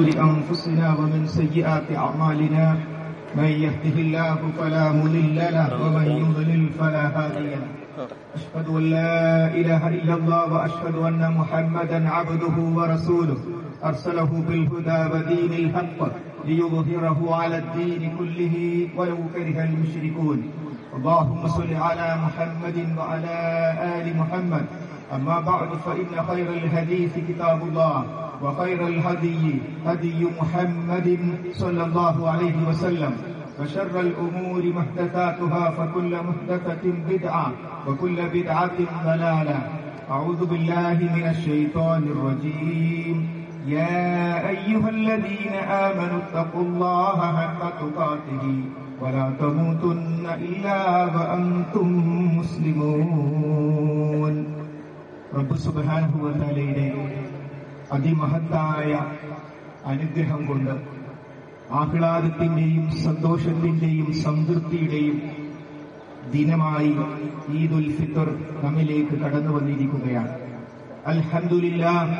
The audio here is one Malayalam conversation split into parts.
شرور أنفسنا ومن سيئات أعمالنا من يهده الله فلا مضل له ومن يضلل فلا هادي له أشهد أن لا إله إلا الله وأشهد أن محمدا عبده ورسوله أرسله بالهدى ودين الحق ليظهره على الدين كله ولو كره المشركون اللهم صل على محمد وعلى آل محمد أما بعد فإن خير الحديث كتاب الله وخير الهدي هدي محمد صلى الله عليه وسلم وشر الأمور محدثاتها فكل محدثة بدعة وكل بدعة ضلالة أعوذ بالله من الشيطان الرجيم يا أيها الذين آمنوا اتقوا الله حق تقاته ولا تموتن إلا وأنتم مسلمون റബ്ബ് സുബാനുഭവത്താലയുടെ അതിമഹത്തായ അനുഗ്രഹം കൊണ്ട് ആഹ്ലാദത്തിന്റെയും സന്തോഷത്തിന്റെയും സംതൃപ്തിയുടെയും ദിനമായി ഈദുൽ ഫിത്തർ നമ്മിലേക്ക് കടന്നു വന്നിരിക്കുകയാണ് അൽഹന്ദില്ല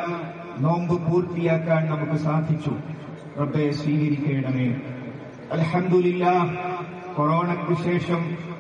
നോമ്പ് പൂർത്തിയാക്കാൻ നമുക്ക് സാധിച്ചു റബ്ബെ സ്വീകരിക്കണമേ അൽഹന്ദില്ല കൊറോണയ്ക്ക് ശേഷം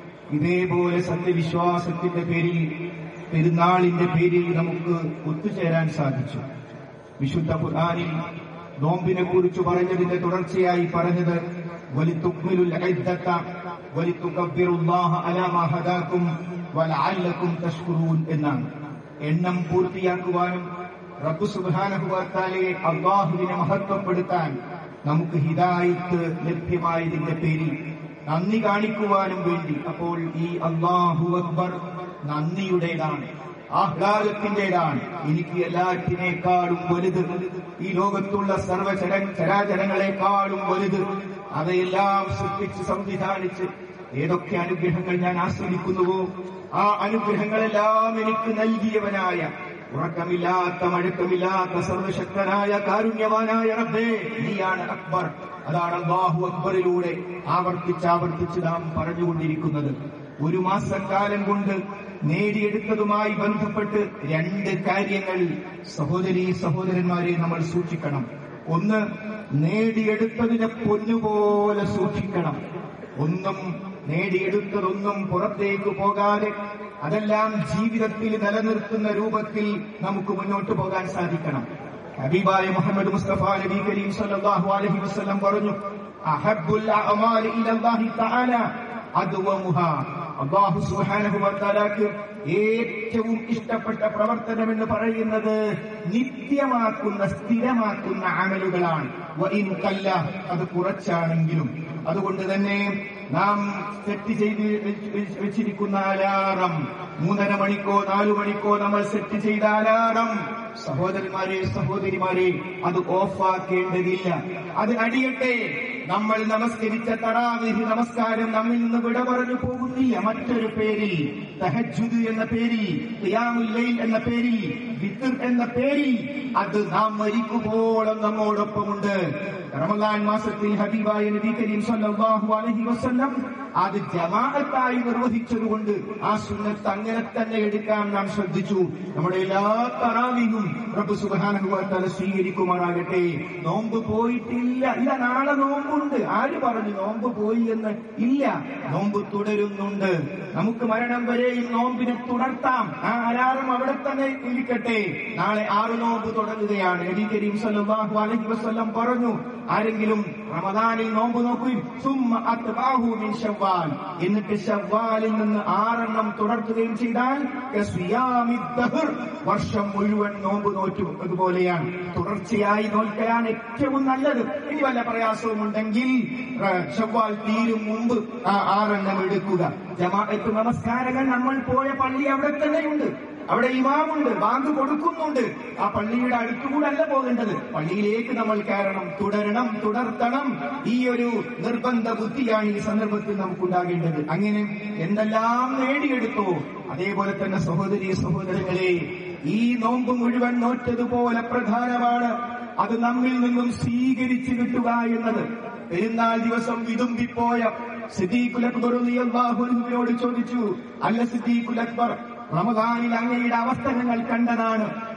ഇതേപോലെ സത്യവിശ്വാസത്തിന്റെ പേരിൽ പെരുന്നാളിന്റെ പേരിൽ നമുക്ക് ഒത്തുചേരാൻ സാധിച്ചു വിശുദ്ധ ഖുർആനിൽ നോമ്പിനെ കുറിച്ച് പറഞ്ഞതിന്റെ തുടർച്ചയായി പറഞ്ഞത് വലിത്തുക്മിലുൽ ഇദ്ദത്ത വലിത്തുകബ്ബിറുല്ലാഹ അലാ മാ ഹദാകും വലഅല്ലകും തഷ്കുറൂൻ എന്നാണ് എണ്ണം പൂർത്തിയാക്കുവാനും റബ്ബ് സുബ്ഹാനഹു വതആലയെ അല്ലാഹുവിനെ മഹത്വപ്പെടുത്താൻ നമുക്ക് ഹിദായത്ത് ലഭ്യമായതിന്റെ പേരിൽ നന്ദി കാണിക്കുവാനും വേണ്ടി അപ്പോൾ ഈ അള്ളാഹു അക്ബർ നന്ദിയുടേതാണ് ആഹ്ലാദത്തിന്റേതാണ് എനിക്ക് എല്ലാറ്റിനേക്കാളും വലുത് ഈ ലോകത്തുള്ള സർവചര ചരാചരങ്ങളെക്കാളും വലുത് അവയെല്ലാം സൃഷ്ടിച്ച് സംവിധാനിച്ച് ഏതൊക്കെ അനുഗ്രഹങ്ങൾ ഞാൻ ആസ്വദിക്കുന്നുവോ ആ അനുഗ്രഹങ്ങളെല്ലാം എനിക്ക് നൽകിയവനായ ഉറക്കമില്ലാത്ത മഴക്കമില്ലാത്ത സർവശക്തനായ കാരുണ്യവാനായ റബ്ബേ നീയാണ് അക്ബർ അതാണ് അള്ളാഹു അക്ബറിലൂടെ ആവർത്തിച്ചാവർത്തിച്ച് നാം പറഞ്ഞുകൊണ്ടിരിക്കുന്നത് ഒരു മാസക്കാലം കൊണ്ട് നേടിയെടുത്തതുമായി ബന്ധപ്പെട്ട് രണ്ട് കാര്യങ്ങൾ സഹോദരി സഹോദരന്മാരെ നമ്മൾ സൂക്ഷിക്കണം ഒന്ന് നേടിയെടുത്തതിനെ പൊന്നുപോലെ സൂക്ഷിക്കണം ഒന്നും നേടിയെടുത്തതൊന്നും പുറത്തേക്ക് പോകാതെ അതെല്ലാം ജീവിതത്തിൽ നിലനിർത്തുന്ന രൂപത്തിൽ നമുക്ക് മുന്നോട്ട് പോകാൻ സാധിക്കണം ഹബീബായ മുഹമ്മദ് മുസ്തഫ നബി കരീം സല്ലല്ലാഹു അലൈഹി വസല്ലം പറഞ്ഞു അഹബ്ബുൽ അഅമാലി ഇലല്ലാഹി തആല അദ്വമുഹാ അള്ളാഹു സുബ്ഹാനഹു വതആലക്ക് ഏറ്റവും ഇഷ്ടപ്പെട്ട പ്രവർത്തനം എന്ന് പറയുന്നത് നിത്യമാക്കുന്ന സ്ഥിരമാക്കുന്ന അമലുകളാണ് വഇൻ കല്ല അത് കുറച്ചാണെങ്കിലും അതുകൊണ്ട് തന്നെ നാം സെറ്റ് ചെയ്ത് വെച്ചിരിക്കുന്ന അലാറം മൂന്നര മണിക്കോ നാലു മണിക്കോ നമ്മൾ സെറ്റ് ചെയ്ത അലാറം സഹോദരന്മാരെ സഹോദരിമാരെ അത് ഓഫാക്കേണ്ടതില്ല അത് അടിയട്ടെ നമ്മൾ നമസ്കരിച്ച തറാവിഹി നമസ്കാരം നമ്മിൽ നിന്ന് വിട പറഞ്ഞു പോകുന്നില്ല മറ്റൊരു പേരിൽ തഹജുദ് എന്ന പേരിൽ ഖിയാമുൽ ലൈൽ എന്ന പേരിൽ വിത്തർ എന്ന പേരിൽ അത് നാം മരിക്കുമ്പോഴും നമ്മോടൊപ്പമുണ്ട് റമദാൻ മാസത്തിൽ ഹബീബായ നബി കരീം സല്ലല്ലാഹു അലൈഹി വസല്ലം അത് ജമാഅത്തായി നിർവഹിച്ചതുകൊണ്ട് ആ സുന്നത്ത് അങ്ങനെ തന്നെ എടുക്കാൻ നാം ശ്രദ്ധിച്ചു നമ്മുടെ എല്ലാ തറാവിയും റബ്ബ് സുബ്ഹാനഹു വ തആല സ്വീകരിക്കുമാറാകട്ടെ നോമ്പ് പോയിട്ടില്ല ഇല്ല നാളെ നോമ്പുണ്ട് ആര് പറഞ്ഞു നോമ്പ് പോയി എന്ന് ഇല്ല നോമ്പ് തുടരുന്നുണ്ട് നമുക്ക് മരണം വരെയും നോമ്പിനെ തുടർത്താം ആ അലാറം അവിടെ തന്നെ ഇരിക്കട്ടെ നാളെ ആറ് നോമ്പ് തുടങ്ങുകയാണ് നബി കരീം സല്ലല്ലാഹു അലൈഹി വസല്ലം പറഞ്ഞു ആരെങ്കിലും റമദാനിൽ നോമ്പ് നോക്കുകയും സുമ്മ അത്ബാഹു മിൻ ഷവ്വാൽ എന്നിട്ട് ഷവ്വാലിൽ നിന്ന് ആറെണ്ണം തുടർത്തുകയും ചെയ്താൽ കസ്വിയാമി ദഹർ വർഷം മുഴുവൻ നോമ്പ് നോറ്റു അതുപോലെയാണ് തുടർച്ചയായി നോൽക്കലാണ് ഏറ്റവും നല്ലത് ഇനി വല്ല പ്രയാസവും ഉണ്ടെങ്കിൽ ഷവ്വാൽ തീരും മുമ്പ് ആ ആറെണ്ണം എടുക്കുക ജമാഅത്ത് നമസ്കാരങ്ങൾ നമ്മൾ പോയ പള്ളി അവിടെ തന്നെയുണ്ട് അവിടെ ഇമാമുണ്ട് ബാങ്ക് കൊടുക്കുന്നുണ്ട് ആ പള്ളിയുടെ അടുത്തുകൂടല്ല പോകേണ്ടത് പള്ളിയിലേക്ക് നമ്മൾ കയറണം തുടരണം തുടർത്തണം ഈ ഒരു നിർബന്ധ ബുദ്ധിയാണ് ഈ സന്ദർഭത്തിൽ നമുക്കുണ്ടാകേണ്ടത് അങ്ങനെ എന്തെല്ലാം നേടിയെടുത്തോ അതേപോലെ തന്നെ സഹോദരി സഹോദരങ്ങളെ ഈ നോമ്പ് മുഴുവൻ നോറ്റതുപോലെ പ്രധാനമാണ് അത് നമ്മിൽ നിന്നും സ്വീകരിച്ചു കിട്ടുക എന്നത് പെരുന്നാൾ ദിവസം വിതുമ്പിപ്പോയ സിദ്ദീഖുൽ അക്ബർ റളിയല്ലാഹു അൻഹുവിനോട് ചോദിച്ചു അല്ല സിദ്ദീഖുൽ അക്ബർ റമദാനിൽ അങ്ങയുടെ അവസ്ഥ ഞങ്ങൾ കണ്ടതാണ്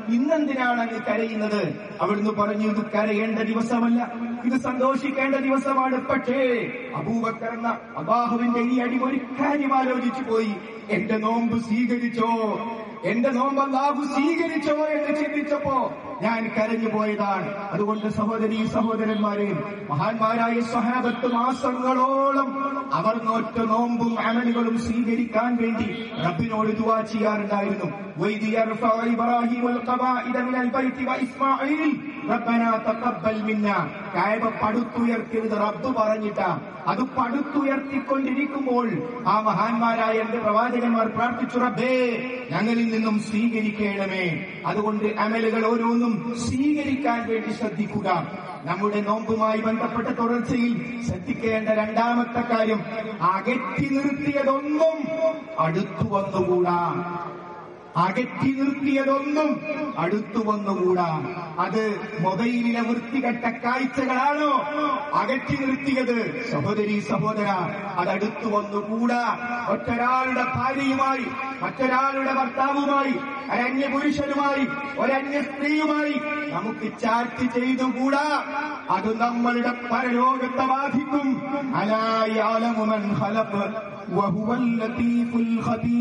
ഇന്നെന്തിനാണ് അങ്ങ് കരയുന്നത് അവിടുന്ന് പറഞ്ഞു ഇത് കരയേണ്ട ദിവസമല്ല ഇത് സന്തോഷിക്കേണ്ട ദിവസമാണ് പക്ഷേ അബൂബക്കർ എന്ന അബാഹുവിന്റെ ഈ അടി ഒരു കാര്യം ആലോചിച്ചു പോയി എന്റെ നോമ്പ് സ്വീകരിച്ചോ എന്റെ നോമ്പ് അല്ലാഹു സ്വീകരിച്ചോ എന്ന് ചിന്തിച്ചപ്പോ ഞാൻ കരഞ്ഞു പോയതാണ് അതുകൊണ്ട് സഹോദരി സഹോദരന്മാരെ മഹാന്മാരായ സഹാബത്ത് മാസങ്ങളോളം അവർ നോറ്റ നോമ്പും അമലുകളും സ്വീകരിക്കാൻ വേണ്ടി റബ്ബിനോട് ദുവാ ചെയ്യാറുണ്ടായിരുന്നു وإذ يرفع إبراهيم القواعد من البيت وإسماعيل ربنا تقبل منا കായബ പടുത്തുയർത്തിയത് റബ്ബ് പറഞ്ഞിട്ടാ അത് പടുത്തുയർത്തിക്കൊണ്ടിരിക്കുമ്പോൾ ആ മഹാന്മാരായ എന്റെ പ്രവാചകന്മാർ പ്രാർത്ഥിച്ചു റബ്ബേ ഞങ്ങളിൽ നിന്നും സ്വീകരിക്കണമേ അതുകൊണ്ട് അമലുകൾ ഓരോന്നും സ്വീകരിക്കാൻ വേണ്ടി ശ്രദ്ധിക്കുക നമ്മുടെ നോമ്പുമായി ബന്ധപ്പെട്ട തുടർച്ചയിൽ ശ്രദ്ധിക്കേണ്ട രണ്ടാമത്തെ കാര്യം അകറ്റി നിർത്തിയതൊന്നും അടുത്തു വന്നുകൂടാ അകറ്റി നിർത്തിയതൊന്നും അടുത്തു വന്നുകൂടാ അത് മൊബൈലിലെ വൃത്തികെട്ട കാഴ്ചകളാണോ അകറ്റി നിർത്തിയത് സഹോദരി സഹോദര അത് അടുത്തു വന്നുകൂടാ ഒറ്റൊരാളുടെ ഭാര്യയുമായി മറ്റൊരാളുടെ ഭർത്താവുമായി ഒരന്യ പുരുഷനുമായി ഒരന്യ സ്ത്രീയുമായി നമുക്ക് ചാറ്റ് ചെയ്തുകൂടാ അത് നമ്മളുടെ പരലോകത്തെ ബാധിക്കും അലായി ആലമുമൻ ഹലപ്പ് വഹുവൽ ലത്തീഫുൽ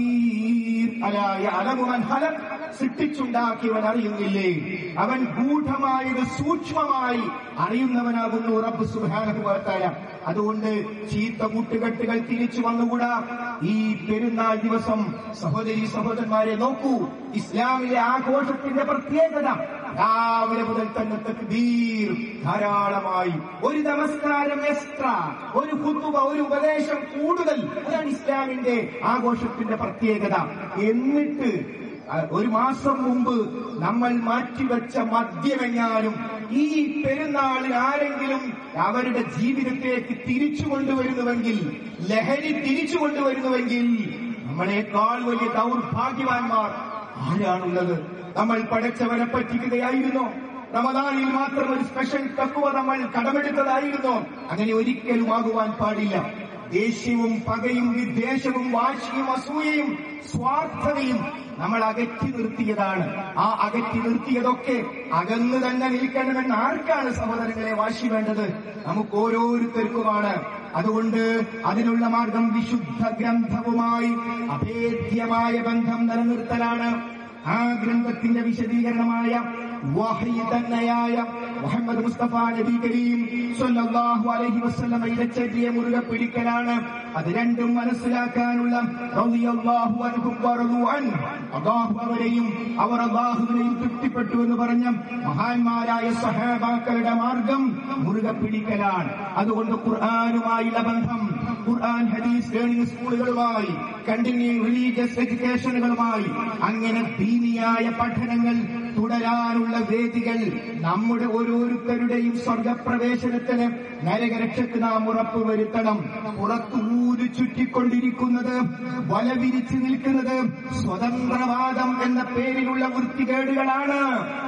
ഖബീർ അലാ യഅലമു മൻ ഖലഖ് സൃഷ്ടിച്ചുണ്ടാക്കിയവൻ അറിയുന്നില്ലേ അവൻ ഗൂഢമായത് സൂക്ഷ്മമായി അറിയുന്നവനാകുന്നു റബ്ബ് സുബ്ഹാനഹു വ തആല അതുകൊണ്ട് ചീത്ത കൂട്ടുകെട്ടുകൾ തിരിച്ചു വന്നുകൂടാ ഈ പെരുന്നാൾ ദിവസം സഹോദരി സഹോദരന്മാരെ നോക്കൂ ഇസ്ലാമിലെ ആഘോഷത്തിന്റെ പ്രത്യേകത രാവിലെ മുതൽ തന്നെ തക്ബീർ ധാരാളമായി ഒരു നമസ്കാരം എക്സ്ട്രാ ഒരു കുത്തുവ ഒരു ഉപദേശം കൂടുതൽ അതാണ് ഇസ്ലാമിന്റെ ആഘോഷത്തിന്റെ പ്രത്യേകത എന്നിട്ട് അഹ് ഒരു മാസം മുമ്പ് നമ്മൾ മാറ്റിവെച്ച മദ്യമെങ്ങാനും ഈ പെരുന്നാളിൽ ആരെങ്കിലും അവരുടെ ജീവിതത്തിലേക്ക് തിരിച്ചു കൊണ്ടുവരുന്നുവെങ്കിൽ ലഹരി തിരിച്ചു കൊണ്ടുവരുന്നുവെങ്കിൽ നമ്മളെക്കാൾ വലിയ ദൗർഭാഗ്യവാന്മാർ ആരാണുള്ളത് നമ്മൾ പടച്ചവനെ പറ്റിക്കുകയായിരുന്നോ റമദാനിൽ മാത്രം ഒരു സ്പെഷ്യൽ തക്കുവ നമ്മൾ കടമെടുത്തതായിരുന്നോ അങ്ങനെ ഒരിക്കലും ആകുവാൻ പാടില്ല ദേഷ്യവും പകയും വിദ്വേഷവും വാശിയും അസൂയയും സ്വാർത്ഥതയും നമ്മൾ അകറ്റി നിർത്തിയതാണ് ആ അകറ്റി നിർത്തിയതൊക്കെ അകന്നു തന്നെ നിൽക്കണമെന്ന് ആർക്കാണ് സഹോദരങ്ങളെ വാശി വേണ്ടത് നമുക്ക് ഓരോരുത്തർക്കുമാണ് അതുകൊണ്ട് അതിനുള്ള മാർഗം വിശുദ്ധ ഗ്രന്ഥവുമായി അഭേദ്യമായ ബന്ധം നിലനിർത്തലാണ് ആ ഗ്രന്ഥത്തിന്റെ വിശദീകരണമായ വഹി തന്നെയായ മുഹമ്മദ് മുസ്തഫ നബി കരീം സല്ലല്ലാഹു അലൈഹി വസല്ലമയുടെ ചര്യയെ മുറുകെ പിടിക്കലാണ് അത് രണ്ടും മനസ്സിലാക്കാനുള്ള റളിയല്ലാഹു അൻഹു വറളു അൻഹു. അല്ലാഹു അവരെയും അവർ അള്ളാഹുവിനെയും തൃപ്തിപ്പെട്ടു എന്ന് പറഞ്ഞ മഹാന്മാരായ സഹാബാക്കളുടെ മാർഗം മുറുകെ പിടിക്കലാണ് അതുകൊണ്ട് ഖുർആാനുമായുള്ള ബന്ധം ഖുർആൻ ഹദീസ് ലേണിംഗ് സ്കൂളുകളുമായി കണ്ടിന്യൂ റിലീജിയസ് എഡ്യൂക്കേഷനുകളുമായി അങ്ങനെ ദീനിയായ പഠനങ്ങൾ തുടരാനുള്ള വേദികൾ നമ്മുടെ ഓരോരുത്തരുടെയും സ്വർഗപ്രവേശനത്തിന് നരകരക്ഷക്ക് നാം ഉറപ്പ് വരുത്തണം പുറത്തു ഊരു ചുറ്റിക്കൊണ്ടിരിക്കുന്നത് വല വിരിച്ചു നിൽക്കുന്നത് സ്വതന്ത്രവാദം എന്ന പേരിലുള്ള വൃത്തികേടുകളാണ്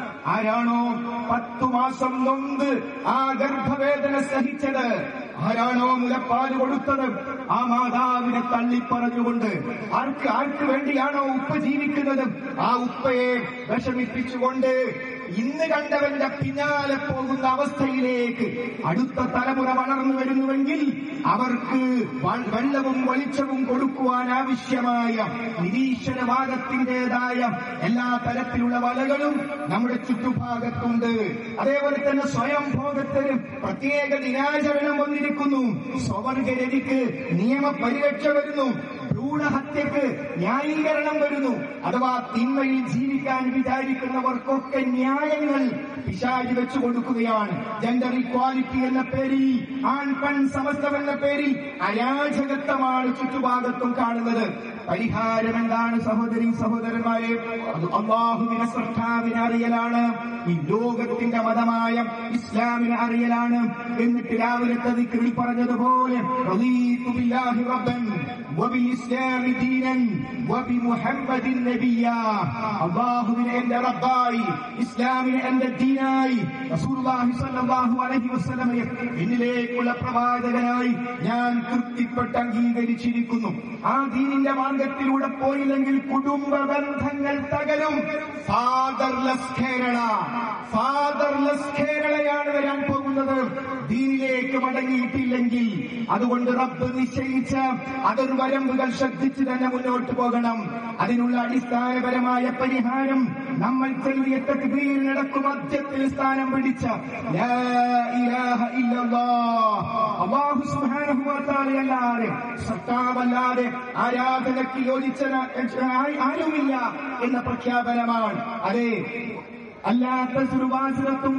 ആരാണോ പത്തു മാസം നൊന്ത് ആ ഗർഭവേദന സഹിച്ചത് ആരാണോ മുലപ്പാല് കൊടുത്തത് ആ മാതാവിനെ തള്ളിപ്പറഞ്ഞുകൊണ്ട് ആർക്ക് ആർക്ക് വേണ്ടിയാണോ ഉപ്പ ജീവിക്കുന്നത് ആ ഉപ്പയെ വിഷമിപ്പിച്ചുകൊണ്ട് ഇന്ന് കണ്ടവന്റെ പിന്നാലെ പോകുന്ന അവസ്ഥയിലേക്ക് അടുത്ത തലമുറ വളർന്നു വരുന്നുവെങ്കിൽ അവർക്ക് വ- വെള്ളവും വെളിച്ചവും കൊടുക്കുവാൻ ആവശ്യമായ നിരീക്ഷണവാദത്തിന്റേതായ എല്ലാ തരത്തിലുള്ള വലകളും നമ്മുടെ ചുറ്റുഭാഗത്തുണ്ട് അതേപോലെ തന്നെ സ്വയം ഭോഗത്തിന് പ്രത്യേക ദിനാചരണം വന്നിരിക്കുന്നു സ്വവർഗരതിക്ക് നിയമപരിരക്ഷ വരുന്നു ഭ്രൂണഹത്യക്ക് ന്യായീകരണം വരുന്നു അഥവാ തിന്മയിൽ ജീവിക്കാൻ വിചാരിക്കുന്നവർക്കൊക്കെ ന്യായങ്ങൾ പിശാചി വെച്ചു കൊടുക്കുകയാണ് ജെൻഡർ ഇക്വാലിറ്റി എന്ന പേരിൽ ആൺ പെൺ സമസ്തം എന്ന പേരിൽ അരാജകത്വമാണ് ചുറ്റുഭാഗത്തും കാണുന്നത് പരിഹാരം എന്താണ് സഹോദരി സഹോദരന്മാരെ അത് അള്ളാഹുവിനെ ശ്രദ്ധാവിനെ അറിയലാണ് ഈ ലോകത്തിന്റെ മതമായ ഇസ്ലാമിനെ അറിയലാണ് എന്നിട്ട് രാവിലത്തെ ദിക്റിൽ പറഞ്ഞതുപോലെ റളീതു ബില്ലാഹി റബ്ബൻ وبالإسلام دينا وبمحمد نبيا അള്ളാഹുവിനെ എന്റെ റബ്ബായി ഇസ്ലാമിനെ എന്റെ ദീനായി റസൂലുള്ളാഹി സ്വല്ലല്ലാഹു അലൈഹി വസല്ലമയെ എന്നിലേക്കുള്ള പ്രവാചകനായി ഞാൻ തൃപ്തിപ്പെട്ട് അംഗീകരിച്ചിരിക്കുന്നു ആ ദീനിന്റെ മാർഗത്തിലൂടെ പോയില്ലെങ്കിൽ കുടുംബ ബന്ധങ്ങൾ തകരും ഫാദർലെസ് കേരള ഫാദർലെസ് കേരളയാണ് വരാൻ പോകുന്നത് ദീനിലേക്ക് മടങ്ങിയിട്ടില്ലെങ്കിൽ അതുകൊണ്ട് റബ്ബ് നിശ്ചയിച്ച അതിർ വരമ്പുകൾ ശ്രദ്ധിച്ചു തന്നെ മുന്നോട്ട് പോകണം അതിനുള്ള അടിസ്ഥാനപരമായ പരിഹാരം നമ്മൾ ചെറിയ തക്ബീർ നടക്കും മധ്യത്തിൽ സ്ഥാനം പിടിച്ച ലാ ഇലാഹ ഇല്ലല്ലാഹ്. അല്ലാഹു സുബ്ഹാനഹു വ തആലയല്ലാതെ സത്താവല്ലാതെ ആരാധനയ്ക്ക് യോജിച്ച ആ- ആരുമില്ല എന്ന പ്രഖ്യാപനമാണ് അതെ അല്ലാത്ത സുറുവാസുരത്തും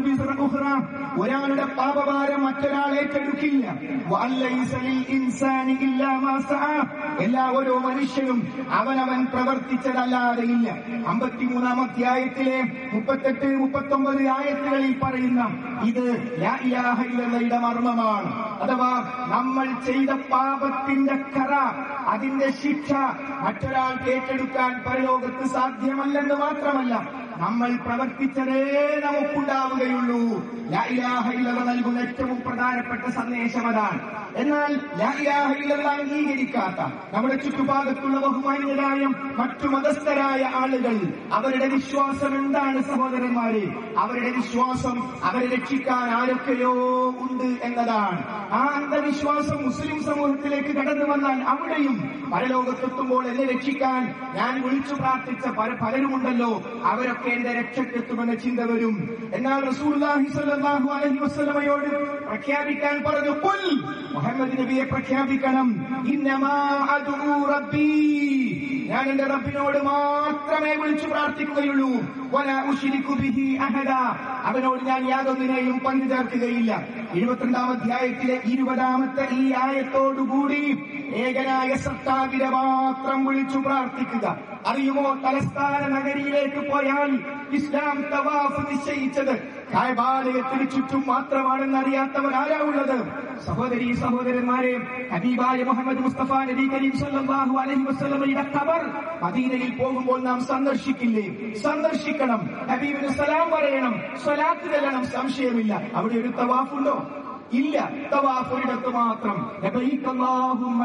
ഒരാളുടെ പാപഭാരം മറ്റൊരാൾ ഏറ്റെടുക്കില്ല വഅല്ലൈസ ലിൽ ഇൻസാനി ഇല്ലാ മാ സഅ. എല്ലാ ഓരോ മനുഷ്യനും അവനവൻ പ്രവർത്തിച്ചതല്ലാതെ ഇല്ല അമ്പത്തിമൂന്നാം അധ്യായത്തിലെ മുപ്പത്തെട്ട് മുപ്പത്തൊമ്പത് ആയത്തുകളിൽ പറയുന്ന ഇത് ലാ ഇലാഹ ഇല്ലല്ലയുടെ മർമ്മമാണ് അഥവാ നമ്മൾ ചെയ്ത പാപത്തിന്റെ കറ അതിന്റെ ശിക്ഷ മറ്റൊരാൾക്ക് ഏറ്റെടുക്കാൻ പരലോകത്ത് സാധ്യമല്ലെന്ന് മാത്രമല്ല നമ്മൾ പ്രവർത്തിച്ചതേ നമുക്കുണ്ടാവുകയുള്ളൂ ലാ ഇലാഹ ഇല്ലല്ലാഹ് നൽകുന്ന ഏറ്റവും പ്രധാനപ്പെട്ട സന്ദേശം അതാണ് എന്നാൽ ലാ ഇലാഹ ഇല്ലല്ലാഹ് അംഗീകരിക്കാത്ത നമ്മുടെ ചുറ്റുഭാഗത്തുള്ള ബഹുമാന്യരായ മറ്റു മതസ്ഥരായ ആളുകൾ അവരുടെ വിശ്വാസം എന്താണ് സഹോദരന്മാരെ അവരുടെ വിശ്വാസം അവരെ രക്ഷിക്കാൻ ആരൊക്കെയോ ഉണ്ട് എന്നതാണ് ആ അന്ധവിശ്വാസം മുസ്ലിം സമൂഹത്തിലേക്ക് കടന്നു വന്നാൽ അവിടെയും പരലോകത്തെത്തുമ്പോൾ എന്നെ രക്ഷിക്കാൻ ഞാൻ വിളിച്ചു പ്രാർത്ഥിച്ച പല പലരുമുണ്ടല്ലോ അവരൊക്കെ എന്റെ രക്ഷക്കെത്തുമെന്ന ചിന്ത വരും എന്നാൽ റസൂലുള്ളാഹി സ്വല്ലല്ലാഹു അലൈഹി വസല്ലമയോട് പ്രഖ്യാപിക്കാൻ പറഞ്ഞു കുൽ മുഹമ്മദ് നബിയെ പ്രഖ്യാപിക്കണം ഇന്നമാ അദ്ഉ റബ്ബി ഞാൻ എന്റെ റബ്ബിനോട് മാത്രമേ വിളിച്ചു പ്രാർത്ഥിക്കുകയുള്ളൂ വലാ ഉശ്രികു ബിഹി അഹദ അവനോട് ഞാൻ യാതൊന്നിനെയും പങ്കു ചേർക്കുകയില്ല എഴുപത്തിരണ്ടാം അധ്യായത്തിലെ ഇരുപതാമത്തെ ഈ ആയത്തോടുകൂടി ഏകനായ സത്താവിനെ മാത്രം വിളിച്ചു പ്രാർത്ഥിക്കുക അറിയുമോ തലസ്ഥാന നഗരിയിലേക്ക് പോയാൽ ഇസ്ലാം തവാഫ് നിശ്ചയിച്ചത് കായബാലയത്തിന് ചുറ്റും മാത്രമാണെന്ന് അറിയാത്തവർ ആരാ ഉള്ളത് സഹോദരി സഹോദരന്മാരെ ഹബീബായ മുഹമ്മദ് മുസ്തഫ നബി കരീം സല്ലല്ലാഹു അലൈഹി വസല്ലമയുടെ ഖബർ മദീനയിൽ പോകുമ്പോൾ നാം സന്ദർശിക്കില്ലേ സന്ദർശിക്കണം ഹബീബിന് സലാം പറയണം സ്വലാത്ത് ചെല്ലണം സംശയമില്ല അവിടെ ഒരു തവാഫുണ്ടോ ഇല്ല തവാഫ് ഒരിടത്ത് മാത്രം ലബൈക് അല്ലാഹുമ്മ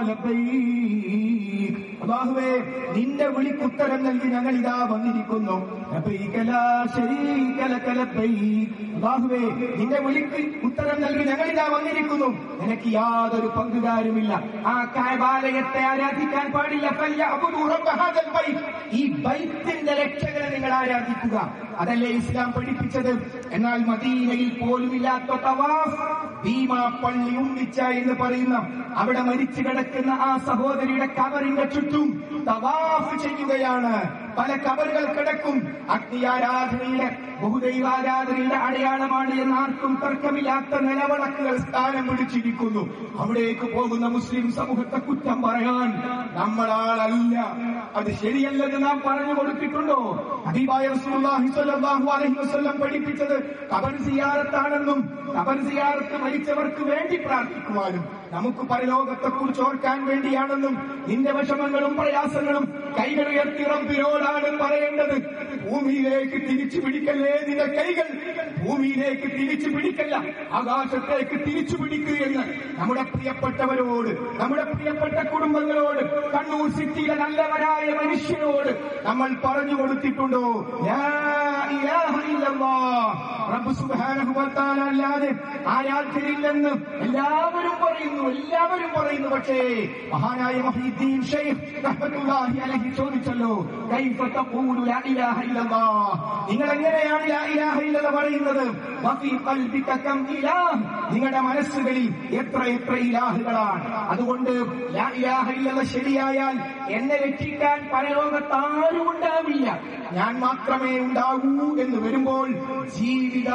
ലബൈക് അല്ലാഹുവേ നിന്റെ വിളിക്കുത്തരം നൽകി ഞങ്ങൾ ഇതാ വന്നിരിക്കുന്നു ലബൈക ലാ ശരീക ലക ലബൈക് അല്ലാഹുവേ നിന്റെ വിളിക്ക് ഉത്തരം നൽകി ഞങ്ങൾ ഇതാ വന്നിരിക്കുന്നു നിനക്ക് യാതൊരു പങ്കുകാരുമില്ല ആ കായബാലയത്തെ ആരാധിക്കാൻ പാടില്ല ഫല്യഅബ്ദു റബ്ബ ഹാദൽ ബൈത്ത് ഈ ബൈത്തിന്റെ രക്ഷകനെ നിങ്ങൾ ആരാധിക്കുക അതല്ലേ ഇസ്ലാം പഠിപ്പിച്ചത് എന്നാൽ മദീനയിൽ പോലുമില്ലാത്ത തവാഫ് ഭീമാ പള്ളി ഉമ്മിച്ച എന്ന് പറയുന്ന അവിടെ മരിച്ചു കിടക്കുന്ന ആ സഹോദരിയുടെ കബറിന്റെ ചുറ്റും തവാഫ് ചെയ്യുകയാണ് പല കബറുകൾ കിടക്കും അഗ്നിയാരാധനയുടെ ബഹുദൈവാരാധനയുടെ അടയാളമാണ് എന്ന് ആർക്കും തർക്കമില്ലാത്ത നിലവിളക്കുകൾ സ്ഥാനം പിടിച്ചിരിക്കുന്നു അവിടേക്ക് പോകുന്ന മുസ്ലിം സമൂഹത്തെ കുറ്റം പറയാൻ നമ്മളാളല്ല അത് ശരിയല്ലെന്ന് നാം പറഞ്ഞു കൊടുത്തിട്ടുണ്ടോ ഹബീബായ റസൂലുള്ളാഹി സ്വല്ലല്ലാഹു അലൈഹി വസല്ലം പഠിപ്പിച്ചത് ഖബർ സിയാറത്താണെന്നും ഖബർ സിയാറത്ത് മരിച്ചവർക്ക് വേണ്ടി പ്രാർത്ഥിക്കുവാനും നമുക്ക് പരലോകത്തെ കുറിച്ച് ഓർക്കാൻ വേണ്ടിയാണെന്നും നിന്റെ വിഷമങ്ങളും പ്രയാസങ്ങളും കൈകൾ ഉയർത്തി റബ്ബിനോടാണ് പറയേണ്ടത് ഭൂമിയിലേക്ക് തിരിച്ചു പിടിക്കല്ലേ നിന്റെ കൈകൾ ഭൂമിയിലേക്ക് തിരിച്ചു പിടിക്കല്ല ആകാശത്തേക്ക് തിരിച്ചു പിടിക്കുകയെന്ന് നമ്മുടെ പ്രിയപ്പെട്ടവരോട് നമ്മുടെ പ്രിയപ്പെട്ട കുടുംബങ്ങളോട് കണ്ണൂർ സിറ്റിയിലെ നല്ലവരായ മനുഷ്യരോട് നമ്മൾ പറഞ്ഞു കൊടുത്തിട്ടുണ്ടോ ലാ ഇലാഹ ഇല്ലല്ലാഹ്. റബ്ബ് സുബ്ഹാനഹു വ തആല അല്ലാതെ ആരാധ്യരില്ലെന്ന് എല്ലാവരും പറയുന്നു എല്ലാവരും പറയുന്നു പക്ഷേ മഹാനായ മഹീദ്ദീൻ ഷെയ്ഖ് റഹ്മത്തുള്ളാഹി അലൈഹി ചോദിച്ചല്ലോ കൈഫ തഖൂലു ലാ ഇലാഹ ഇല്ലല്ലാഹ് നിങ്ങൾ എങ്ങനെയാണ് ലാ ഇലാഹ ഇല്ലല്ലാഹ് പറയുന്നത് വഫീ ഖൽബിക കം ഇലാഹ് നിങ്ങളുടെ മനസ്സുകളിൽ എത്ര എത്ര ഇലാഹുകളാണ് അതുകൊണ്ട് ലാ ഇലാഹ ഇല്ലല്ലാഹ് ശരിയായാൽ എന്നെ രക്ഷിക്കാൻ പരലോകത്ത് ആരും ഉണ്ടാവില്ല ഞാൻ മാത്രമേ ഉണ്ടാകൂ എന്ന് വരുമ്പോൾ ജീവിതം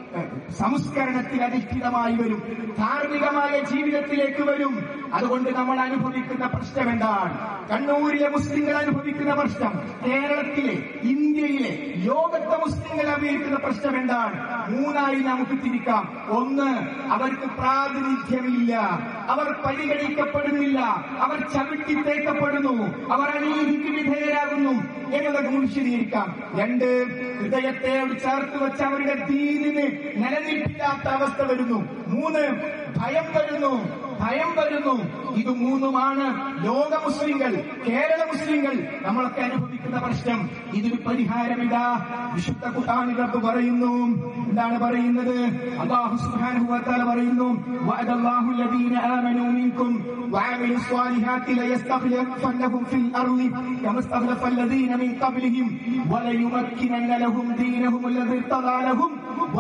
ഏഹ്, സംസ്കരണത്തിൽ അധിഷ്ഠിതമായി വരും ധാർമ്മികമായ ജീവിതത്തിലേക്ക് വരും അതുകൊണ്ട് നമ്മൾ അനുഭവിക്കുന്ന പ്രശ്നം എന്താണ് കണ്ണൂരിലെ മുസ്ലിങ്ങൾ അനുഭവിക്കുന്ന പ്രശ്നം കേരളത്തിലെ ഇന്ത്യയിലെ ലോകത്തെ മുസ്ലിങ്ങൾ അനുഭവിക്കുന്ന പ്രശ്നം എന്താണ് മൂന്നായി നമുക്ക് തിരിക്കാം ഒന്ന് അവർക്ക് പ്രാതിനിധ്യമില്ല അവർ പരിഗണിക്കപ്പെടുന്നില്ല അവർ ചവിട്ടി തേക്കപ്പെടുന്നു അവർ അനീതിക്ക് വിധേയരാകുന്നു എന്നത് വിശദീകരിക്കാം രണ്ട് ഹൃദയത്തോട് ചേർത്ത് വെച്ച അവരുടെ ദീനിന് നിലനിൽപ്പില്ലാത്ത അവസ്ഥ വരുന്നു മൂന്ന് ഭയം വരുന്നു ഭയം വരുന്നു ഇത് മൂന്നുമാണ് ലോക മുസ്ലിങ്ങൾ കേരള മുസ്ലിങ്ങൾ നമ്മളൊക്കെ അനുഭവിക്കുന്ന പ്രശ്നം ഇതിന് പരിഹാരമിതാ വിശുദ്ധ ഖുർആനിൽ റബ്ബ് പറയുന്നു എന്താണ് പറയുന്നത് അല്ലാഹു സുബ്ഹാനഹു വ തആല പറയുന്നു വഅദല്ലാഹു الذين آمنوا منكم وعملوا الصالحات ليستخلفنهم في الأرض كما استخلف الذين من قبلهم وليمكنن لهم دينهم الذي ارتضى لهم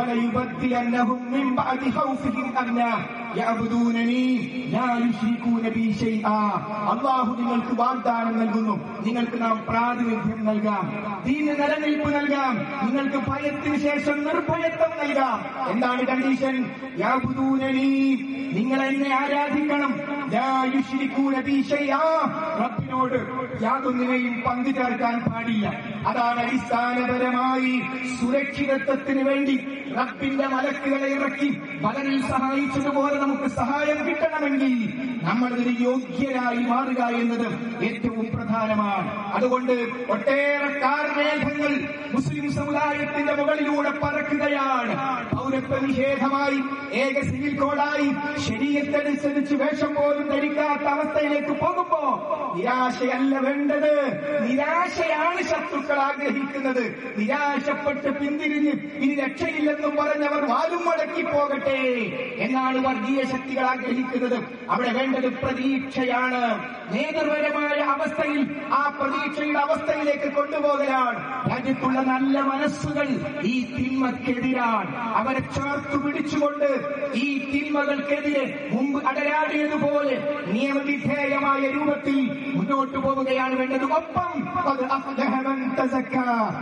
وليبدلنهم من بعد خوفهم أمنا يعبدونني لا يشركون بي شيئا അള്ളാഹു നിങ്ങൾക്ക് വാഗ്ദാനം നൽകുന്നു നിങ്ങൾക്ക് നാം പ്രാതിനിധ്യം നൽകാം ദീന് നിലനിൽപ്പ് നൽകാം നിങ്ങൾക്ക് ഭയത്തിന് ശേഷം നിർഭയത്വം നൽകാം എന്താണ് കണ്ടീഷൻ യാബുദൂനനി നിങ്ങൾ എന്നെ ആരാധിക്കണം ലാ യുശ്രികൂന ബി ശൈആ. റബ്ബിനോട് യാതൊന്നിനെയും പങ്കു ചേർക്കാൻ പാടില്ല അതാണ് അടിസ്ഥാനപരമായി സുരക്ഷിതത്വത്തിന് വേണ്ടി റബ്ബിന്റെ മലക്കുകളെ ഇറക്കി പലരിൽ സഹായിച്ചതുപോലെ നമുക്ക് സഹായം കിട്ടണമെങ്കിൽ നമ്മൾ ഇതിന് യോഗ്യരായി മാറുക എന്നത് ഏറ്റവും പ്രധാനമാണ് അതുകൊണ്ട് ഒട്ടേറെ കാർമേഘങ്ങൾ മുസ്ലിം സമുദായത്തിന്റെ മുകളിലൂടെ പറക്കുകയാണ് പൗരത്വ നിഷേധമായി ഏക സിവിൽ കോഡായി ശരീരത്തനുസരിച്ച് വേഷം പോലും ധരിക്കാത്ത അവസ്ഥയിലേക്ക് പോകുമ്പോ നിരാശയല്ല വേണ്ടത് നിരാശയാണ് ശത്രുക്കൾ ആഗ്രഹിക്കുന്നത് നിരാശപ്പെട്ട് പിന്തിരിഞ്ഞ് ഇനി രക്ഷയില്ലെന്നും പറഞ്ഞവർ വാലും മടക്കി പോകട്ടെ എന്നാണ് വർഗീയ ശക്തികൾ ആഗ്രഹിക്കുന്നത് അവിടെ വേണ്ടത് പ്രതീക്ഷയാണ് നേതൃപരമായ അവസ്ഥയിൽ ആ പ്രതീക്ഷയുടെ അവസ്ഥയിലേക്ക് കൊണ്ടുപോകലാണ് രാജ്യത്തുള്ള നല്ല മനസ്സുകൾ ഈ തിന്മക്കെതിരാണ് അവരെ ചേർത്തു പിടിച്ചുകൊണ്ട് ഈ തിന്മകൾക്കെതിരെ മുമ്പ് അടരാടിയതുപോലെ നിയമവിധേയമായ രൂപത്തിൽ മുന്നോട്ട് പോവുകയാണ് വേണ്ടത് ഒപ്പം അത് അഫ്ലഹമൻ തസക്ക.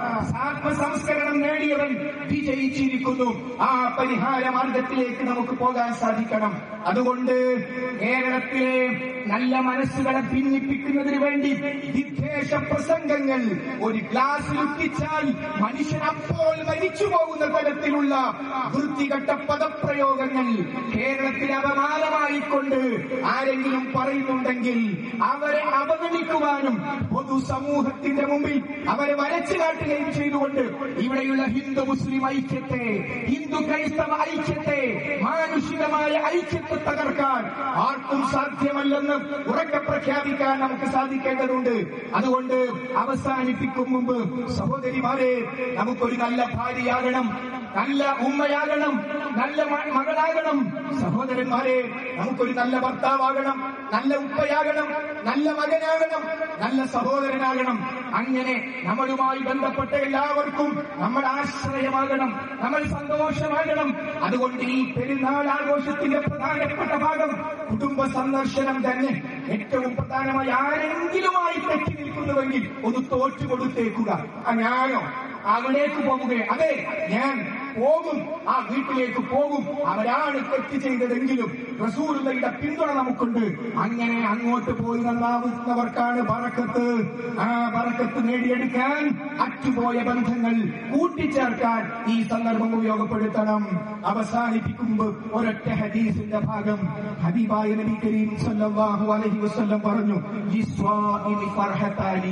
ആത്മസംസ്കരണം നേടിയവൻ വിജയിച്ചിരിക്കുന്നു ആ പരിഹാര മാർഗത്തിലേക്ക് നമുക്ക് പോകാൻ സാധിക്കണം അതുകൊണ്ട് കേരളത്തിലെ നല്ല മനസ്സുകളെ ഭിന്നിപ്പിക്കുന്നതിന് വേണ്ടി വിദ്വേഷ പ്രസംഗങ്ങൾ ഒരു ഗ്ലാസ്സിൽ ഉത്തിച്ചാൽ മനുഷ്യൻ അപ്പോൾ മരിച്ചു പോകുന്ന തരത്തിലുള്ള വൃത്തികെട്ട പദപ്രയോഗങ്ങൾ കേരളത്തിൽ അപമാനമായിക്കൊണ്ട് ആരെങ്കിലും പറയുന്നുണ്ടെങ്കിൽ അവരെ അവഗണിക്കുവാനും പൊതുസമൂഹത്തിന്റെ മുമ്പിൽ അവരെ വരച്ചു കാട്ടുകയും ചെയ്തുകൊണ്ട് ഇവിടെയുള്ള ഹിന്ദു മുസ്ലിം ഐക്യത്തെ ഹിന്ദു ക്രൈസ്തവ ഐക്യത്തെ മാനുഷികമായ ഐക്യത്തെ തകർക്കാൻ ആർക്കും സാധ്യമല്ലെന്ന് ഉറക്കെ പ്രഖ്യാപിക്കാൻ നമുക്ക് സാധിക്കേണ്ടതുണ്ട് അതുകൊണ്ട് അവസാനിപ്പിക്കും മുമ്പ് സഹോദരിമാരെ നമുക്കൊരു നല്ല ഭാര്യയാകണം നല്ല ഉമ്മയാകണം നല്ല മ- മകളാകണം സഹോദരന്മാരെ നമുക്കൊരു നല്ല ഭർത്താവാകണം നല്ല ഉപ്പയാകണം നല്ല മകനാകണം നല്ല സഹോദരനാകണം അങ്ങനെ നമ്മളുമായി ബന്ധപ്പെട്ട എല്ലാവർക്കും നമ്മൾ ആശ്രയമാകണം നമ്മൾ സന്തോഷമാകണം അതുകൊണ്ട് ഈ പെരുന്നാൾ ആഘോഷത്തിന്റെ പ്രധാനപ്പെട്ട ഭാഗം കുടുംബ സന്ദർശനം തന്നെ ഏറ്റവും പ്രധാനമായി ആരെങ്കിലുമായി തെറ്റി നിൽക്കുന്നുവെങ്കിൽ ഒന്ന് തോറ്റു കൊടുത്തേക്കുക ആ ഞാനോ അവിടേക്ക് പോകുകയെ അതെ ഞാൻ പോകും ആ വീട്ടിലേക്ക് പോകും അവരാണ് തെറ്റ് ചെയ്തതെങ്കിലും റസൂലുള്ളയുടെ പിന്തുണ നമുക്കുണ്ട് അങ്ങനെ അങ്ങോട്ട് പോയി നന്നാവുന്നവർക്കാണ് ബറക്കത്ത് ആ ബറക്കത്ത് നേടിയെടുക്കാൻ അറ്റുപോയ ബന്ധങ്ങൾ കൂട്ടിച്ചേർക്കാൻ ഈ സന്ദർഭം ഉപയോഗപ്പെടുത്തണം അവസാനിപ്പിക്കുമ്പോൾ ഒരൊറ്റ ഹദീസിന്റെ ഭാഗം ഹബീബായ നബി കരീം സല്ലല്ലാഹു അലൈഹി വസല്ലം പറഞ്ഞു ലിസ്വാഇനി ഫർഹത്താനി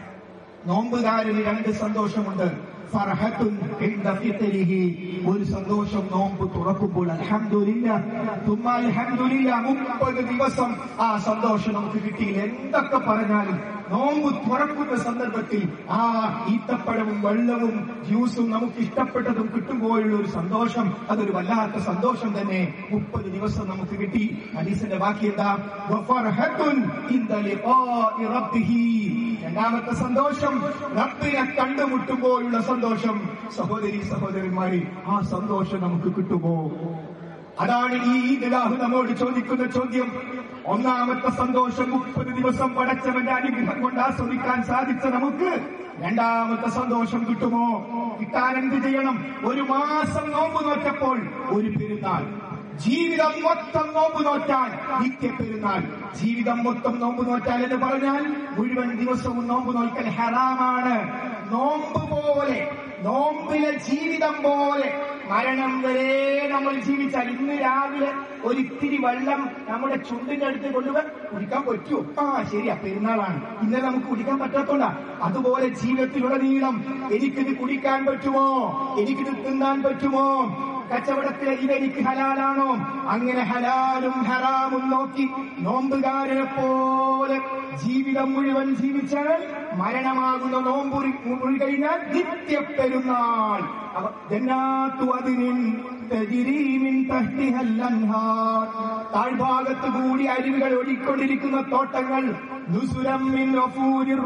നോമ്പുകാരന് രണ്ട് സന്തോഷമുണ്ട് ഫർഹത്തുൻ ഇൻദ ഫിത്രിഹി ഒരു സന്തോഷം നോമ്പ് തുറക്കുമ്പോൾ അൽഹംദുലില്ല തുമ്മ അൽഹംദുലില്ല മുപ്പത് ദിവസം ആ സന്തോഷം നമുക്ക് കിട്ടിയില്ല എന്തൊക്കെ പറഞ്ഞാലും നോമ്പ് തുറക്കുന്ന സന്ദർഭത്തിൽ ആ ഈത്തപ്പഴവും വെള്ളവും ജ്യൂസും നമുക്ക് ഇഷ്ടപ്പെട്ടതും കിട്ടുമ്പോഴുള്ള ഒരു സന്തോഷം അതൊരു വല്ലാത്ത സന്തോഷം തന്നെ മുപ്പത് ദിവസം നമുക്ക് കിട്ടി ഹദീസിന്റെ ബാക്കി എന്താ വഫർഹത്തുൻ ഇൻദ ലിഖാഇ റബ്ബിഹി രണ്ടാമത്തെ സന്തോഷം റബ്ബിനെ കണ്ടുമുട്ടുമ്പോഴുള്ള സന്തോഷം സഹോദരി സഹോദരന്മാരെ ആ സന്തോഷം നമുക്ക് കിട്ടുമോ അതാണ് ഈ ഈദ്ഗാഹ് നമ്മോട് ചോദിക്കുന്ന ചോദ്യം ഒന്നാമത്തെ സന്തോഷം മുപ്പത് ദിവസം പടച്ചവന്റെ അനുഗ്രഹം കൊണ്ട് ആസ്വദിക്കാൻ സാധിച്ച നമുക്ക് രണ്ടാമത്തെ സന്തോഷം കിട്ടുമോ കിട്ടാൻ എന്ത് ചെയ്യണം ഒരു മാസം നോമ്പ് നോറ്റപ്പോൾ ഒരു പെരുന്നാൾ ജീവിതം മൊത്തം നോമ്പ് നോറ്റാൽ നിത്യ പെരുന്നാൾ ജീവിതം മൊത്തം നോമ്പ് നോറ്റാൽ എന്ന് പറഞ്ഞാൽ മുഴുവൻ ദിവസവും നോമ്പ് നോക്കൽ ഹറാമാണ് നോമ്പ് പോലെ നോമ്പിലെ ജീവിതം പോലെ മരണം വരെ നമ്മൾ ജീവിച്ചാൽ ഇന്ന് രാവിലെ ഒരിത്തിരി വെള്ളം നമ്മുടെ ചുണ്ടിന്റെ അടുത്ത് കൊണ്ടുപോയി കുടിക്കാൻ പറ്റുമോ ആ ശരിയാ പെരുന്നാളാണ് ഇന്നലെ നമുക്ക് കുടിക്കാൻ പറ്റാത്തോണ്ടാ അതുപോലെ ജീവിതത്തിലുടനീളം എനിക്കിത് കുടിക്കാൻ പറ്റുമോ എനിക്കിത് തിന്നാൻ പറ്റുമോ കച്ചവടത്തിലെ ഇത് എനിക്ക് ഹലാലാണോ അങ്ങനെ ഹലാലും ഹറാമും നോക്കി നോമ്പുകാരനെ പോലെ ജീവിതം മുഴുവൻ ജീവിച്ചാൽ മരണമാകുന്ന നോമ്പ് മുറി കഴിഞ്ഞാൽ നിത്യ പെരുന്നാൾ അവ- ജന്നാത്തു അതിനിൻ തജ്രീ മിൻ തഹ്തിഹൽ അൻഹാർ. താഴ്ഭാഗത്ത് കൂടി അരുവികൾ ഒഴുകിക്കൊണ്ടിരിക്കുന്ന തോട്ടങ്ങൾ നുസുരം മിൻ ഗഫൂരിർ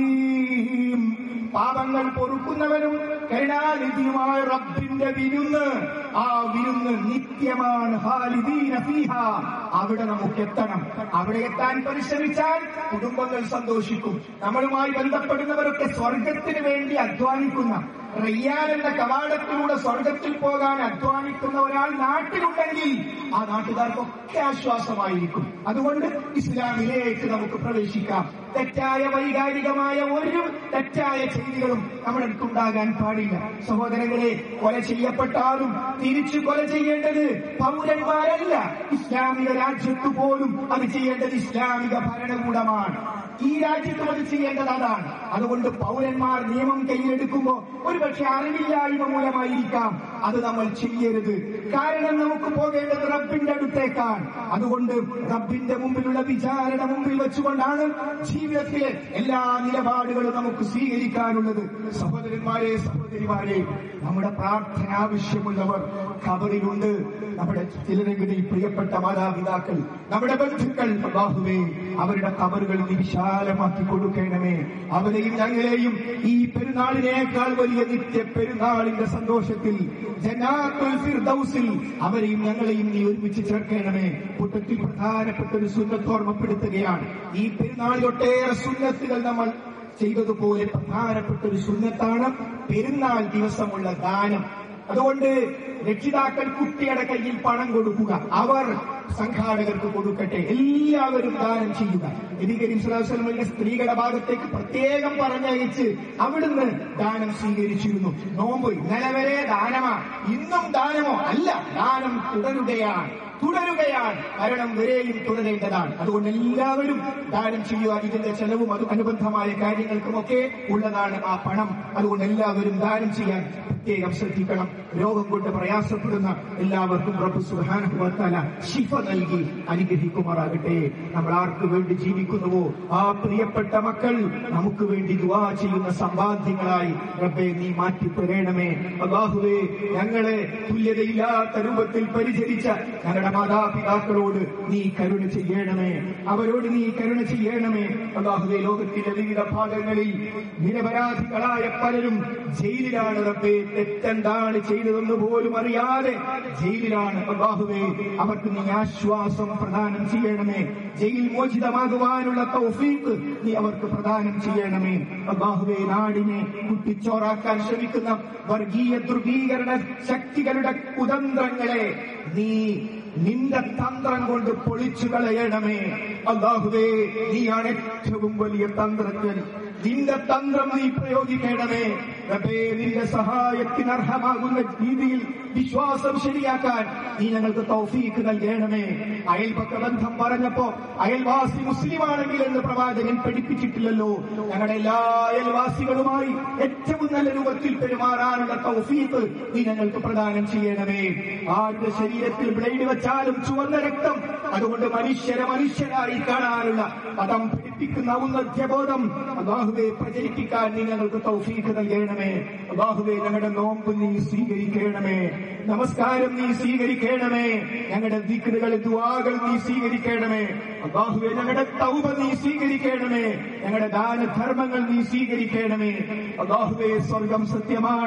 റഹീം പാപങ്ങൾ പൊറുക്കുന്നവനും കരുണാനിധിയുമായ റബ്ബിന്റെ വിരുന്ന് ആ വിരുന്ന് നിത്യമാണ് ഖാലിദീന ഫീഹ. അവിടെ നമുക്ക് എത്തണം അവിടെ എത്താൻ പരിശ്രമിച്ചാൽ കുടുംബങ്ങൾ സന്തോഷിക്കും നമ്മളുമായി ബന്ധപ്പെടുന്നവരൊക്കെ സ്വർഗത്തിന് വേണ്ടി അധ്വാനിക്കുന്ന റയ്യാൻ എന്ന കവാടത്തിലൂടെ സ്വർഗത്തിൽ പോകാൻ അധ്വാനിക്കുന്ന ഒരാൾ നാട്ടിലുണ്ടെങ്കിൽ ആ നാട്ടുകാർക്കൊക്കെ ആശ്വാസമായിരിക്കും അതുകൊണ്ട് ഇസ്ലാമിലേക്ക് നമുക്ക് പ്രവേശിക്കാം തെറ്റായ വൈകാരികമായ ഒരു തെറ്റായ ചെയ്തികളും നമ്മുടെ അടുത്തുണ്ടാകാൻ പാടില്ല സഹോദരങ്ങളെ കൊല ചെയ്യപ്പെട്ടാലും തിരിച്ചു കൊല ചെയ്യേണ്ടത് പൗരന്മാരല്ല ഇസ്ലാമിക രാജ്യത്ത് പോലും അത് ചെയ്യേണ്ടത് ഇസ്ലാമിക ഭരണകൂടമാണ് ഈ രാജ്യത്തും അത് ചെയ്യേണ്ടത് അതാണ് അതുകൊണ്ട് പൗരന്മാർ നിയമം കൈയെടുക്കുമ്പോ ഒരുപക്ഷെ അറിവില്ലായ്മ മൂലമായിരിക്കാം അത് നമ്മൾ ചെയ്യരുത് കാരണം നമുക്ക് പോകേണ്ടത് റബ്ബിന്റെ അടുത്തേക്കാണ് അതുകൊണ്ട് റബ്ബിന്റെ മുമ്പിലുള്ള വിചാരണ മുമ്പിൽ വെച്ചുകൊണ്ടാണ് ജീവിതത്തിലെ എല്ലാ നിലപാടുകളും നമുക്ക് സ്വീകരിക്കാനുള്ളത് സഹോദരന്മാരെ സഹോദരിമാരെ നമ്മുടെ പ്രാർത്ഥന ആവശ്യമുള്ളവർ ഖബറിലുണ്ട് നമ്മുടെ ചിലരെങ്കിലും പ്രിയപ്പെട്ട മാതാപിതാക്കൾ നമ്മുടെ ബന്ധുക്കൾ ബാഹുവേ അവരുടെ ഖബറുകൾ നീ വിശാലമാക്കി കൊടുക്കണമേ അവരെയും ഞങ്ങളെയും ഈ പെരുന്നാളിനേക്കാൾ വലിയ നിത്യ പെരുന്നാളിന്റെ സന്തോഷത്തിൽ ജന്നാത്തുൽ ഫിർദൗസിൽ അവരെയും ഞങ്ങളെയും നീ ഒരുമിച്ച് ചേർക്കണമേ കൂട്ടത്തിൽ പ്രധാനപ്പെട്ട ഒരു സുന്നത്ത് ഓർമ്മപ്പെടുത്തുകയാണ് ഈ പെരുന്നാളിൽ ഒട്ടേറെ സുന്നത്തുകൾ നമ്മൾ ചെയ്തതുപോലെ പ്രധാനപ്പെട്ട ഒരു സുന്നത്താണ് പെരുന്നാൾ ദിവസമുള്ള ദാനം അതുകൊണ്ട് രക്ഷിതാക്കൾ കുട്ടിയുടെ കയ്യിൽ പണം കൊടുക്കുക അവർ സംഘാടകർക്ക് കൊടുക്കട്ടെ എല്ലാവരും ദാനം ചെയ്യുക നബി കരീം സ്വല്ലല്ലാഹു അലൈഹി വസല്ലമയുടെ സ്ത്രീകളുടെ ഭാഗത്തേക്ക് പ്രത്യേകം പറഞ്ഞയച്ച് അവിടുന്ന് ദാനം സ്വീകരിച്ചിരുന്നു നോമ്പ് ഇന്നലെ വരെ ദാനമാ ഇന്നും ദാനമോ അല്ല ദാനം തുടരുകയാണ് തുടരുകയാണ് മരണം വരെയും തുടരേണ്ടതാണ് അതുകൊണ്ട് എല്ലാവരും ദാനം ചെയ്യുക ഇതിന്റെ ചെലവും അത് അനുബന്ധമായ കാര്യങ്ങൾക്കുമൊക്കെ ഉള്ളതാണ് ആ പണം അതുകൊണ്ട് എല്ലാവരും ദാനം ചെയ്യാൻ പ്രത്യേകം ശ്രദ്ധിക്കണം രോഗം കൊണ്ട് പ്രയാസപ്പെടുന്ന എല്ലാവർക്കും റബ്ബ് സുബ്ഹാനഹു വ തആല ശിഫ നൽകി അനുഗ്രഹിക്കുമാറാകട്ടെ നമ്മൾ ആർക്ക് വേണ്ടി ജീവിക്കുന്നുവോ ആ പ്രിയപ്പെട്ട മക്കൾ നമുക്ക് വേണ്ടി ദുആ ചെയ്യുന്ന സമ്പാദ്യങ്ങളായി റബ്ബെ നീ മാറ്റി തരണമേ അള്ളാഹുവേ ഞങ്ങളെ തുല്യതയില്ലാത്ത രൂപത്തിൽ പരിചരിച്ച ഞങ്ങളുടെ മാതാപിതാക്കളോട് നീ കരുണ ചെയ്യണമേ അവരോട് നീ കരുണ ചെയ്യണമേ അള്ളാഹുവേ ലോകത്തിന്റെ വിവിധ ഭാഗങ്ങളിൽ നിരപരാധികളായ പലരും ജയിലിലാണ് റബ്ബേ തെറ്റെന്താണ് ചെയ്തതെന്ന് പോലും അറിയാതെ ജയിലിലാണ് അള്ളാഹുവേ അവർക്ക് നീ ആശ്വാസം പ്രദാനം ചെയ്യണമേ ജയിൽ മോചിതമാകുവാനുള്ള തൗഫീഖ് നീ അവർക്ക് പ്രദാനം ചെയ്യണമേ അള്ളാഹുവേ നാടിനെ കുട്ടിച്ചോറാക്കാൻ ശ്രമിക്കുന്ന വർഗീയ ധ്രുവീകരണ ശക്തികളുടെ കുതന്ത്രങ്ങളെ നീ നിന്റെ തന്ത്രം കൊണ്ട് പൊളിച്ചു കളയണമേ അള്ളാഹുവേ നീയാണ് ഏറ്റവും വലിയ തന്ത്രജ്ഞൻ നിന്റെ തന്ത്രം നീ പ്രയോഗിക്കണമേ റബ്ബേ നിന്റെ സഹായത്തിന് അർഹമാകുന്ന രീതിയിൽ വിശ്വാസം ശരിയാക്കാൻ നീ ഞങ്ങൾക്ക് തൗഫീക്ക് നൽകണമേ അയൽപക്ക ബന്ധം പറഞ്ഞപ്പോ അയൽവാസി മുസ്ലിമാണെങ്കിൽ എന്ന് പ്രവാചകൻ പഠിപ്പിച്ചിട്ടില്ലല്ലോ ഞങ്ങളുടെ എല്ലാ അയൽവാസികളുമായി ഏറ്റവും നല്ല രൂപത്തിൽ പെരുമാറാനുള്ള തൗഫീക്ക് നീ ഞങ്ങൾക്ക് പ്രദാനം ചെയ്യണമേ ആരുടെ ശരീരത്തിൽ ബ്ലേഡ് വെച്ചാലും ചുവന്ന രക്തം അതുകൊണ്ട് മനുഷ്യരെ മനുഷ്യരായി കാണാനുള്ള പദം പഠിപ്പിക്കുന്ന ഔന്നത്യബോധം അള്ളാഹുവെ പ്രചരിപ്പിക്കാൻ നീ ഞങ്ങൾക്ക് തൗഫീഖ് നൽകണമേ അള്ളാഹുവെ ഞങ്ങളുടെ നോമ്പ് നീ സ്വീകരിക്കണമേ നമസ്കാരം നീ സ്വീകരിക്കണമേ ഞങ്ങളുടെ ദിക്റുകൾ ദുആകൾ നീ സ്വീകരിക്കണമേ അള്ളാഹുവെ ഞങ്ങളുടെ തൗബ നീ സ്വീകരിക്കണമേ ഞങ്ങളുടെ ദാനധർമ്മങ്ങൾ നീ സ്വീകരിക്കണമേ അള്ളാഹുവെ സ്വർഗം സത്യമാണ്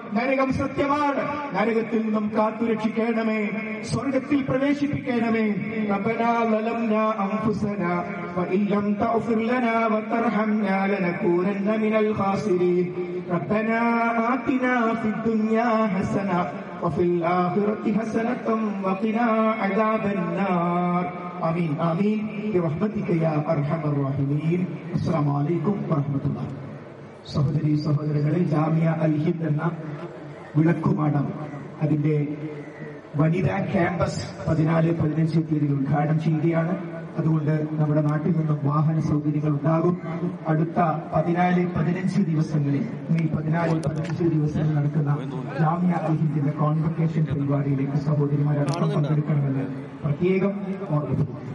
നരകം സത്യമാണ് നരകത്തിൽ നിന്നും കാത്തുരക്ഷിക്കണമേ സ്വർഗത്തിൽ പ്രവേശിപ്പിക്കണമേ ربنا ظلمنا أنفسنا وإن لم تغفر لنا وترحمنا لنكونن من الخاسرين ربنا آتنا في الدنيا حسنة وفي الآخرة حسنة وقنا عذاب النار آمين آمين برحمتك يا أرحم الراحمين السلام عليكم ورحمة الله സഹോദരി സഹോദരങ്ങളെ ജാമിയ അൽ ഹിന്ദ് എന്ന വിളക്കുമാടം അതിന്റെ വനിതാ ക്യാമ്പസ് പതിനാല് പതിനഞ്ച് തീയതി ഉദ്ഘാടനം ചെയ്യുകയാണ് അതുകൊണ്ട് നമ്മുടെ നാട്ടിൽ നിന്നും വാഹന സൗകര്യങ്ങൾ ഉണ്ടാകും അടുത്ത പതിനാല് പതിനഞ്ച് ദിവസങ്ങളിൽ മെയ് പതിനാല് പതിനഞ്ച് ദിവസങ്ങളിൽ നടക്കുന്ന ജാമ്യ അൽഹിന്ദിന്റെ കോൺവെക്കേഷൻ പരിപാടിയിലേക്ക് സഹോദരിമാരടക്കം പങ്കെടുക്കണമെന്ന് പ്രത്യേകം ഓർമ്മിപ്പിക്കുന്നു